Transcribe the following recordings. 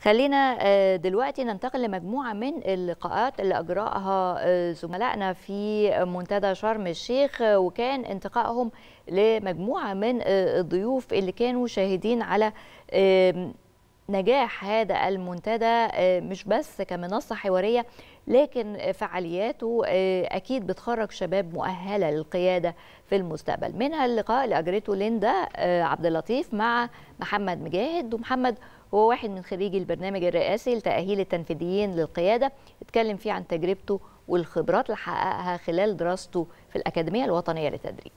خلينا آه، دلوقتي ننتقل لمجموعة من اللقاءات اللي أجرأها آه، زملائنا في منتدى شرم الشيخ آه، وكان انتقائهم لمجموعة من آه، الضيوف اللي كانوا شاهدين على آم، نجاح هذا المنتدى آه، مش بس كمنصة حوارية لكن فعالياته آه، أكيد بتخرج شباب مؤهلة للقيادة في المستقبل منها اللقاء اللي أجرته ليندا آه، عبد اللطيف مع محمد مجاهد ومحمد هو واحد من خريجي البرنامج الرئاسي لتأهيل التنفيذيين للقيادة اتكلم فيه عن تجربته والخبرات اللي حققها خلال دراسته في الأكاديمية الوطنية للتدريب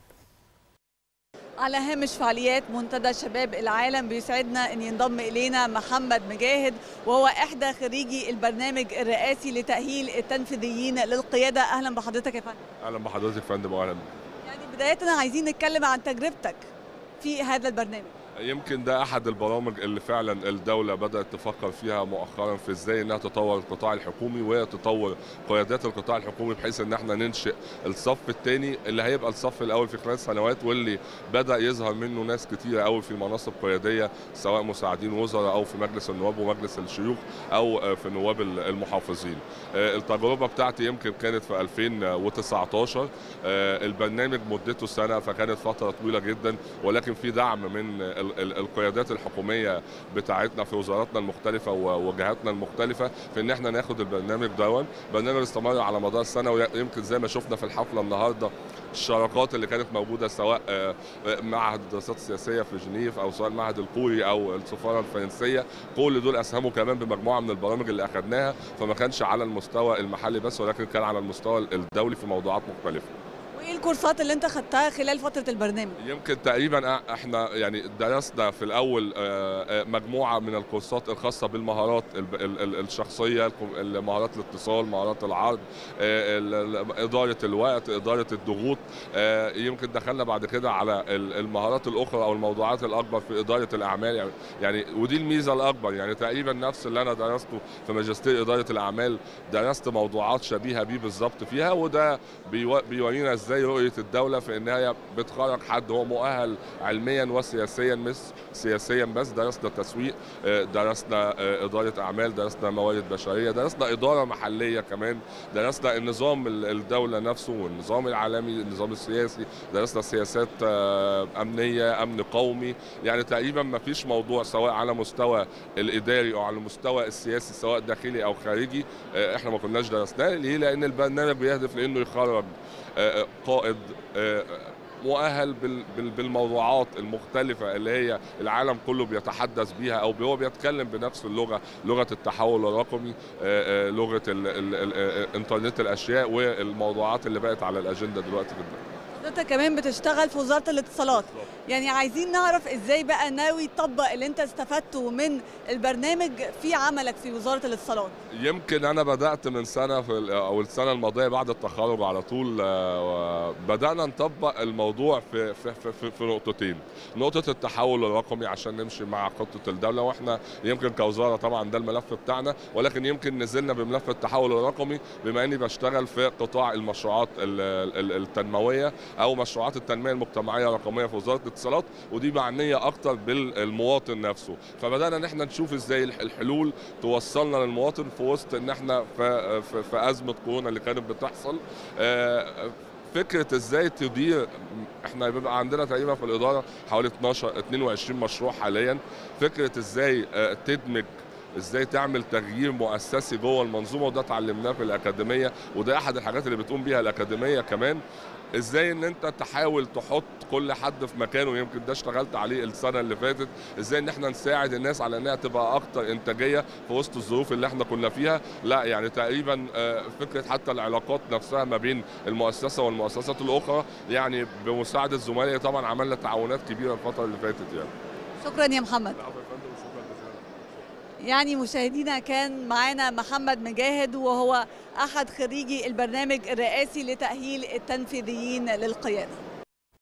على هامش فعاليات منتدى شباب العالم بيسعدنا ان ينضم الينا محمد مجاهد وهو احدى خريجي البرنامج الرئاسي لتاهيل التنفيذيين للقياده اهلا بحضرتك يا فندم اهلا بحضرتك يا فندم واهلا بك. يعني بدايه عايزين نتكلم عن تجربتك في هذا البرنامج يمكن ده احد البرامج اللي فعلا الدوله بدات تفكر فيها مؤخرا في ازاي انها تطور القطاع الحكومي وتطور قيادات القطاع الحكومي بحيث ان احنا ننشئ الصف الثاني اللي هيبقى الصف الاول في خلال سنوات واللي بدا يظهر منه ناس كتيره قوي في مناصب قياديه سواء مساعدين وزراء او في مجلس النواب ومجلس الشيوخ او في نواب المحافظين. التجربه بتاعتي يمكن كانت في 2019 البرنامج مدته سنه فكانت فتره طويله جدا ولكن في دعم من القيادات الحكوميه بتاعتنا في وزاراتنا المختلفه ووجهاتنا المختلفه في ان احنا ناخد البرنامج دون برنامج استمر على مدار السنه ويمكن زي ما شفنا في الحفله النهارده الشراكات اللي كانت موجوده سواء معهد الدراسات السياسيه في جنيف او سواء المعهد الكوري او السفاره الفرنسيه كل دول اسهموا كمان بمجموعه من البرامج اللي اخذناها فما كانش على المستوى المحلي بس ولكن كان على المستوى الدولي في موضوعات مختلفه وايه الكورسات اللي انت خدتها خلال فتره البرنامج يمكن تقريبا احنا يعني درسنا في الاول مجموعه من الكورسات الخاصه بالمهارات الشخصيه مهارات الاتصال مهارات العرض اداره الوقت اداره الضغوط يمكن دخلنا بعد كده على المهارات الاخرى او الموضوعات الاكبر في اداره الاعمال يعني ودي الميزه الاكبر يعني تقريبا نفس اللي انا درسته في ماجستير اداره الاعمال درست موضوعات شبيهه بيه بالظبط فيها وده بيورينا ازاي رؤيه الدوله في ان هي بتخرج حد هو مؤهل علميا وسياسيا مش سياسيا بس درسنا تسويق درسنا اداره اعمال درسنا موارد بشريه درسنا اداره محليه كمان درسنا النظام الدوله نفسه والنظام العالمي النظام السياسي درسنا سياسات امنيه امن قومي يعني تقريبا ما فيش موضوع سواء على مستوى الاداري او على المستوى السياسي سواء داخلي او خارجي احنا ما كناش درسناه ليه لان البرنامج بيهدف لانه يخرج قائد مؤهل بالموضوعات المختلفة اللي هي العالم كله بيتحدث بيها أو هو بيتكلم بنفس اللغة لغة التحول الرقمي لغة انترنت الأشياء والموضوعات اللي بقت على الأجندة دلوقتي جدا حضرتك كمان بتشتغل في وزاره الاتصالات يعني عايزين نعرف ازاي بقى ناوي تطبق اللي انت استفدته من البرنامج في عملك في وزاره الاتصالات يمكن انا بدات من سنه في او السنه الماضيه بعد التخرج على طول بدانا نطبق الموضوع في في في, في نقطتين نقطه التحول الرقمي عشان نمشي مع خطه الدوله واحنا يمكن كوزاره طبعا ده الملف بتاعنا ولكن يمكن نزلنا بملف التحول الرقمي بما اني بشتغل في قطاع المشروعات التنمويه او مشروعات التنميه المجتمعيه الرقميه في وزاره الاتصالات ودي معنيه اكتر بالمواطن نفسه فبدانا ان احنا نشوف ازاي الحلول توصلنا للمواطن في وسط ان احنا في, في, في ازمه كورونا اللي كانت بتحصل فكره ازاي تدير احنا بيبقى عندنا تقريبا في الاداره حوالي 12 22 مشروع حاليا فكره ازاي تدمج ازاي تعمل تغيير مؤسسي جوه المنظومه وده اتعلمناه في الاكاديميه وده احد الحاجات اللي بتقوم بيها الاكاديميه كمان ازاي ان انت تحاول تحط كل حد في مكانه يمكن ده اشتغلت عليه السنه اللي فاتت ازاي ان احنا نساعد الناس على انها تبقى اكتر انتاجيه في وسط الظروف اللي احنا كنا فيها لا يعني تقريبا فكره حتى العلاقات نفسها ما بين المؤسسه والمؤسسات الاخرى يعني بمساعده زملائي طبعا عملنا تعاونات كبيره الفتره اللي فاتت يعني شكرا يا محمد يعني مشاهدينا كان معانا محمد مجاهد وهو احد خريجي البرنامج الرئاسي لتاهيل التنفيذيين للقياده